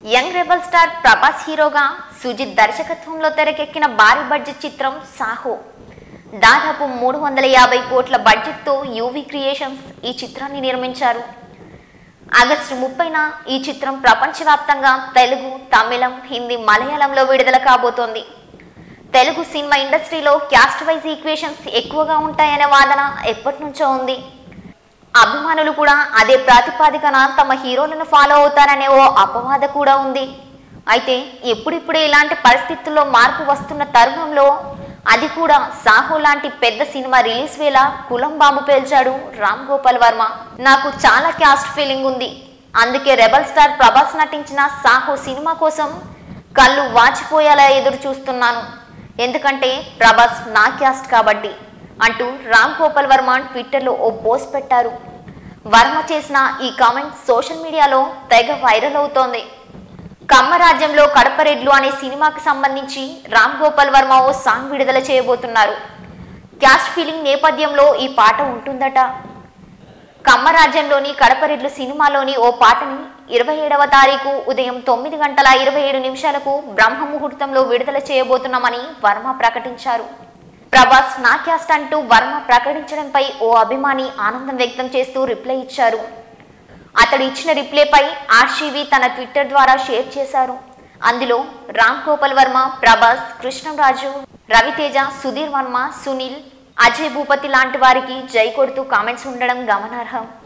young rebel star Prabhas హీరోగా సుజిత్ దర్శకత్వంలో తెరకెక్కిన భారీ బడ్జెట్ చిత్రం సాహో దాదాపు మూడు వందల యాభై కోట్ల బడ్జెట్తో యూవి క్రియేషన్స్ ఈ చిత్రాన్ని నిర్మించారు ఆగస్టు ముప్పైన ఈ చిత్రం ప్రపంచవ్యాప్తంగా తెలుగు తమిళం హిందీ మలయాళంలో విడుదల కాబోతోంది తెలుగు సినిమా ఇండస్ట్రీలో క్యాస్ట్ వైజ్ ఈక్వేషన్స్ ఎక్కువగా ఉంటాయనే వాదన ఎప్పటి నుంచో ఉంది అభిమానులు కూడా అదే ప్రాతిపాదికన తమ హీరోలను ఫాలో అవుతారనే ఓ అపవాద కూడా ఉంది అయితే ఎప్పుడిప్పుడే ఇలాంటి పరిస్థితుల్లో మార్పు వస్తున్న తరుణంలో అది కూడా సాహో లాంటి పెద్ద సినిమా రిలీజ్ వేళ కులం బాంబు పేల్చాడు రామ్ గోపాల్ వర్మ నాకు చాలా క్యాస్ట్ ఫీలింగ్ ఉంది అందుకే రెబల్ స్టార్ ప్రభాస్ నటించిన సాహో సినిమా కోసం కళ్ళు వాచిపోయేలా ఎదురు చూస్తున్నాను ఎందుకంటే ప్రభాస్ నా క్యాస్ట్ కాబట్టి అంటూ రామ్ గోపాల్ వర్మ ట్విట్టర్లో ఓ పోస్ట్ పెట్టారు వర్మ చేసిన ఈ కామెంట్ సోషల్ మీడియాలో తెగ వైరల్ అవుతోంది కమ్మరాజ్యంలో కడపరెడ్లు అనే సినిమాకి సంబంధించి రామ్ గోపాల్ వర్మ ఓ సాంగ్ విడుదల చేయబోతున్నారు క్యాస్ట్ ఫీలింగ్ నేపథ్యంలో ఈ పాట ఉంటుందట కమ్మరాజ్యంలోని కడపరెడ్లు సినిమాలోని ఓ పాటని ఇరవై ఏడవ తారీఖు ఉదయం తొమ్మిది గంటల ఇరవై ఏడు నిమిషాలకు బ్రహ్మ ముహూర్తంలో విడుదల చేయబోతున్నామని వర్మ ప్రకటించారు ప్రభాస్ నా క్యాస్ట్ అంటూ వర్మ ప్రకటించడంపై ఓ అభిమాని ఆనందం వ్యక్తం చేస్తూ రిప్లై ఇచ్చారు అతడు ఇచ్చిన రిప్లైపై ఆర్షివి తన ట్విట్టర్ ద్వారా షేర్ చేశారు అందులో రామ్ గోపాల్ వర్మ ప్రభాస్ కృష్ణరాజు రవితేజ సుధీర్ వర్మ సునీల్ అజయ్ భూపతి లాంటి వారికి జై కొడుతూ కామెంట్స్ ఉండడం గమనార్హం